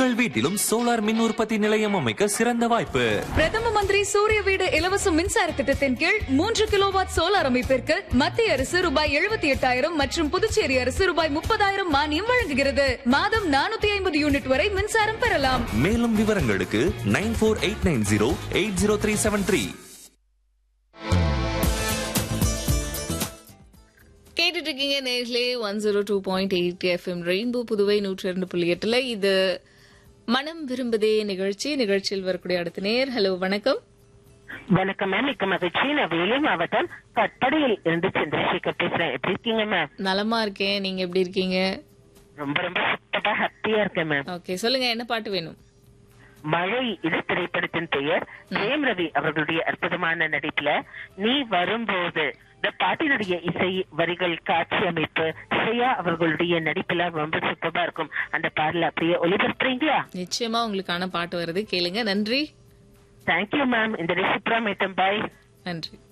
உங்கள் வீட்டிலும் சோலார் மின் உற்பத்தி நிலையம் அமைக்க சிறந்த வாய்ப்பு பிரதம மந்திரி சூரிய வீடு இலவச மின்சார திட்டத்தின் கீழ் மூன்று கிலோவாட் சோலார் அமைப்பிற்கு மத்திய அரசு ரூபாய் எழுபத்தி எட்டாயிரம் மற்றும் புதுச்சேரி அரசு ரூபாய் முப்பதாயிரம் மானியம் வழங்குகிறது மாதம் நானூத்தி ஐம்பது யூனிட் வரை மின்சாரம் பெறலாம் மேலும் விவரங்களுக்கு nine four eight nine zero eight zero three seven three கேட்டுட்டு இருக்கீங்க நேர்களே one zero two point eight FM rainbow Puduvai நூற்றி இரண்டு புள்ளி எட்டுல இது மனம் விரும்புதே நிகழ்ச்சி நிகழ்ச்சியில் வரக்கூடிய அடுத்த நேர் ஹலோ வணக்கம் வணக்கம் மேம் மிக்க மகிழ்ச்சி நான் வேலூர் மாவட்டம் கட்டடையில் இருந்து சந்திரசேகர் பேசுறேன் எப்படி இருக்கீங்க மேம் நலமா இருக்கேன் நீங்க எப்படி இருக்கீங்க ரொம்ப ரொம்ப சூப்பரா ஹாப்பியா இருக்கேன் மேம் ஓகே சொல்லுங்க என்ன பாட்டு வேணும் மழை இது திரைப்படத்தின் பெயர் ஜெயம் ரவி அவர்களுடைய அற்புதமான நடிப்புல நீ வரும்போது இந்த பாட்டினுடைய இசை வரிகள் காட்சி அமைப்பு ஸ்ரேயா அவர்களுடைய நடிப்புல ரொம்ப சூப்பரா இருக்கும் அந்த பாடல அப்படியே ஒளிபரப்புறீங்களா நிச்சயமா உங்களுக்கான பாட்டு வருது கேளுங்க நன்றி தேங்க்யூ மேம் இந்த சூப்பரா மேட்டம் பாய் நன்றி